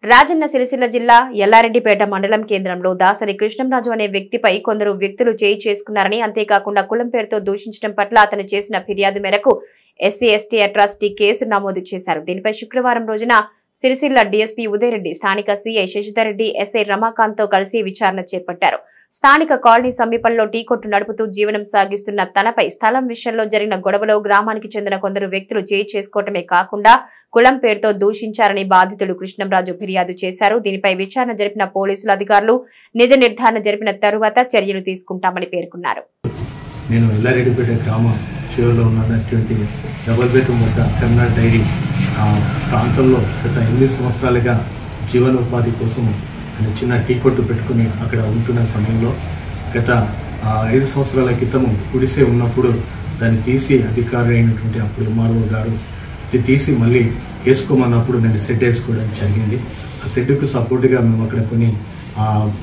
రాజన్న సిరిసిల్ల జిల్లా ఎల్లారెడ్డిపేట మండలం కేంద్రంలో దాసరి కృష్ణంరాజు అనే వ్యక్తిపై కొందరు వ్యక్తులు చేయి చేసుకున్నారని అంతేకాకుండా కులం పేరుతో దూషించడం పట్ల అతను చేసిన ఫిర్యాదు మేరకు ఎస్సీ ఎస్టీ అట్రాసిటీ కేసు నమోదు చేశారు దీనిపై శుక్రవారం రోజున సిరిసిల్ల డీఎస్పీ ఉదయరెడ్డి స్థానిక సీఐ శశిధర్ రెడ్డి ఎస్ఐ రమాకాంత్ తో కలిసి విచారణ చేపట్టారు స్థానిక కాలనీ సమీపంలో టీ కొట్టు నడుపుతూ జీవనం సాగిస్తున్న తనపై స్థలం విషయంలో జరిగిన గొడవలో గ్రామానికి చెందిన కొందరు వ్యక్తులు చేయి చేసుకోవటమే కాకుండా కులం పేరుతో దూషించారని బాధితుడు కృష్ణంరాజు ఫిర్యాదు చేశారు దీనిపై విచారణ జరిపిన పోలీసులు అధికారులు నిజ నిర్ధారణ జరిపిన తరువాత చర్యలు తీసుకుంటామని పేర్కొన్నారు నేను ఎల్లారెడ్డిపేట గ్రామం చివరిలో ఉన్నటువంటి డబుల్ బెడ్రూమ్ వద్ద కర్నాడ్ డైరీ ఆ ప్రాంతంలో గత ఎనిమిది సంవత్సరాలుగా జీవనోపాధి కోసం నేను చిన్న టీ కొట్టు పెట్టుకుని అక్కడ ఉంటున్న సమయంలో గత ఆ, ఐదు సంవత్సరాల క్రితము గుడిసె ఉన్నప్పుడు దాన్ని తీసి అధికారి అయినటువంటి అప్పుడు ఎంఆర్ఓ గారు ఇది తీసి మళ్ళీ వేసుకోమన్నప్పుడు నేను సెట్ వేసుకోవడం జరిగింది ఆ సెట్కు సపోర్ట్గా మేము అక్కడ కొన్ని ఆ,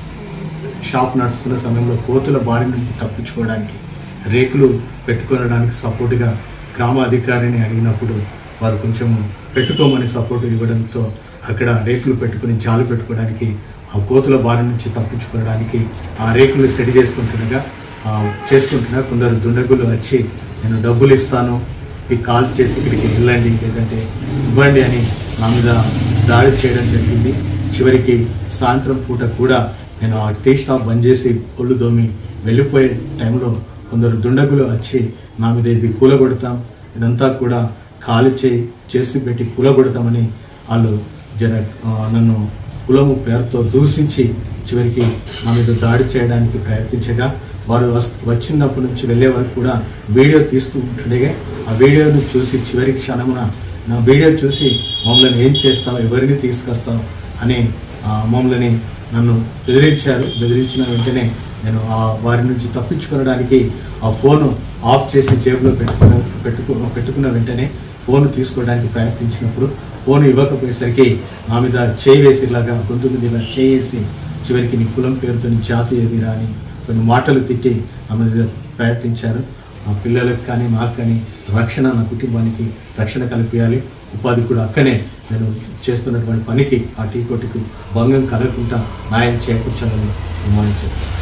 షాప్ నడుస్తున్న సమయంలో కోతుల బారి నుంచి తప్పించుకోవడానికి రేకులు పెట్టుకోవడానికి సపోర్ట్గా గ్రామ అధికారిని అడిగినప్పుడు వారు కొంచెం పెట్టుకోమని సపోర్ట్ ఇవ్వడంతో అక్కడ రేకులు పెట్టుకుని జాలు పెట్టుకోవడానికి ఆ కోతుల బారి నుంచి తప్పించుకోవడానికి ఆ రేకులు సెట్ చేసుకుంటుండగా ఆ, చేస్తుండగా కొందరు దుండగులు వచ్చి నేను డబ్బులు ఇస్తాను ఇది కాల్ చేసి ఇక్కడికి వెళ్ళండి లేదంటే ఇవ్వండి అని నా మీద దాడి చేయడం జరిగింది చివరికి సాయంత్రం పూట కూడా నేను ఆ టీ స్టాప్ బంద్ చేసి ఒళ్ళు దోమి వెళ్ళిపోయే టైంలో కొందరు దుండగులు వచ్చి నా మీద ఇది కూలగొడతాం ఇదంతా కూడా ఖాళీ చేయి చేసి పెట్టి కూలగొడతామని వాళ్ళు జర ఆ, నన్ను కులము పేరుతో దూషించి చివరికి నా మీద దాడి చేయడానికి ప్రయత్నించగా వారు వస్ వచ్చినప్పటి నుంచి వెళ్ళే వరకు కూడా వీడియో తీస్తూ ఉంటుండగా ఆ వీడియోను చూసి చివరి క్షణమున నా వీడియో చూసి మమ్మల్ని ఏం చేస్తావు ఎవరిని తీసుకొస్తావు అని ఆ, మమ్మల్ని నన్ను బెదిరించారు బెదిరించిన వెంటనే నేను ఆ వారి నుంచి తప్పించుకోవడానికి ఆ ఫోను ఆఫ్ చేసి జేబులో పెట్టుకున్న పెట్టుకు పెట్టుకున్న వెంటనే ఫోన్ తీసుకోవడానికి ప్రయత్నించినప్పుడు ఫోన్ ఇవ్వకపోయేసరికి నా మీద చేయి వేసేలాగా గొంతు మీద ఇలా చేసి చివరికి నీ కులం పేరుతో నీ జాతి ఎదిరా అని కొన్ని మాటలు తిట్టి నా మీద ప్రయత్నించారు మా పిల్లలకు కానీ నాకు కానీ రక్షణ నా కుటుంబానికి రక్షణ కల్పించాలి ఉపాధి కూడా అక్కనే నేను చేస్తున్నటువంటి పనికి ఆ టీ కొట్టుకు భంగం కలగకుండా న్యాయం చేకూర్చాలని నిర్మాణం చేస్తాను